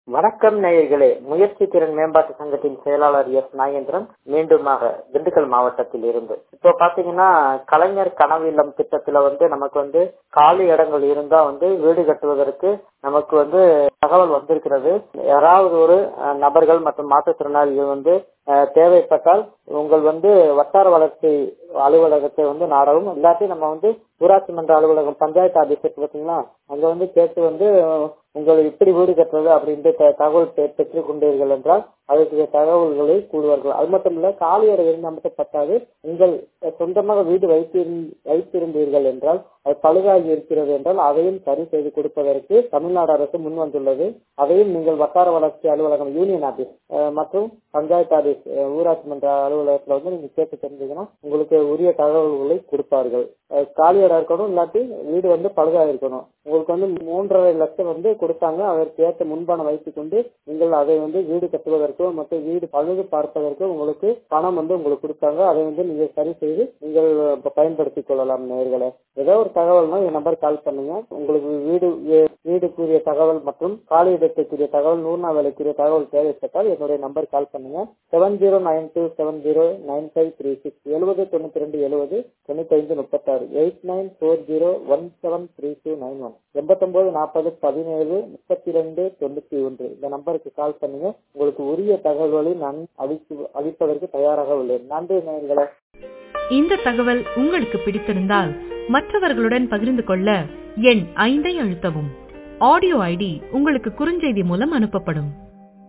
வணக்கம் நேயர்களே முயற்சி திறன் மேம்பாட்டு சங்கத்தின் செயலாளர் எஸ் நாகேந்திரன் மீண்டுமாக திண்டுக்கல் மாவட்டத்தில் இருந்து இப்போ பாத்தீங்கன்னா கலைஞர் கனவு இல்லம் திட்டத்துல வந்து நமக்கு வந்து காலி இடங்கள் இருந்தா வந்து வீடு கட்டுவதற்கு நமக்கு வந்து தகவல் வந்திருக்கிறது யாராவது ஒரு அஹ், நபர்கள் மற்றும் மாற்றுத்திறனாளிகள் வந்து அஹ், தேவைப்பட்டால் உங்கள் வந்து வட்டார வளர்ச்சி அலுவலகத்தை வந்து நாடவும் இல்லாட்டி நம்ம வந்து ஊராட்சி மன்ற அலுவலகம் பஞ்சாயத்து ஆபீஸ் இருக்கு பாத்தீங்களா அங்க வந்து கேட்டு வந்து அஹ், உங்கள் எப்படி வீடு கட்டுறது அப்படின்ட்டு த- தகவல் பெ- பெற்றுக் கொண்டீர்கள் என்றால் அதுக்கு தகவல்களை கூறுவார்கள் அது மட்டும் இல்ல காலி இடம் இருந்தால் மட்டும் பத்தாது உங்கள் சொந்தமாக வீடு வைத்திருந்- வைத்திருந்தீர்கள் என்றால் அது பழுதாகி இருக்கிறது என்றால் அதையும் சரி செய்து கொடுப்பதற்கு தமிழ்நாடு அரசு முன் வந்துள்ளது அதையும் நீங்கள் வட்டார வளர்ச்சி அலுவலகம் யூனியன் ஆபீஸ் அஹ், மற்றும் பஞ்சாயத்து ஆபீஸ் அஹ், ஊராட்சி மன்ற அலுவலகத்துல வந்து நீங்க கேட்டு தெரிஞ்சீங்கன்னா உங்களுக்கு உரிய தகவல்களை கொடுப்பார்கள் அஹ், காலி இடம் இருக்கணும் இல்லாட்டி வீடு வந்து பழுதா இருக்கணும் உங்களுக்கு வந்து மூன்றரை லட்சம் வந்து கொடுத்தாங்க அதற்கு ஏற்ற முன்பணம் வைத்துக் கொண்டு நீங்கள் அதை வந்து வீடு கட்டுவதற்கோ மற்றும் வீடு பழுது பார்ப்பதற்கோ உங்களுக்கு பணம் வந்து உங்களுக்கு கொடுத்தாங்க அதை வந்து நீங்க சரி செய்து நீங்கள் ப- பயன்படுத்திக் கொள்ளலாம் நேர்களே ஏதோ ஒரு தகவல்னா என் நம்பர் கால் பண்ணுங்க உங்களுக்கு வீடு வீ- வீடுக்குரிய தகவல் மற்றும் காலி இடத்துக்குரிய தகவல் நூறு நாள் வேலைக்குரிய தகவல் தேவைப்பட்டால் என்னுடைய நம்பர் கால் பண்ணுங்க seven zero nine two seven zero nine five three six எழுபது தொண்ணூத்தி ரெண்டு எழுபது தொண்ணூத்தி ஐந்து முப்பத்தாறு eight nine four zero one seven three two nine one எண்பத்தொன்பது நாற்பது பதினேழு முப்பத்தி ரெண்டு தொண்ணூத்தி ஒன்று இந்த நம்பருக்கு கால் பண்ணுங்க உங்களுக்கு உரிய தகவல்களை நான் அளித்து அளிப்பதற்கு தயாராக உள்ளேன் நன்றி நேயர்களே இந்த தகவல் உங்களுக்கு பிடித்திருந்தால் மற்றவர்களுடன் பகிர்ந்து கொள்ள எண் ஐந்தை அழுத்தவும் ஆடியோ ஐடி உங்களுக்கு குறுஞ்செய்தி மூலம் அனுப்பப்படும்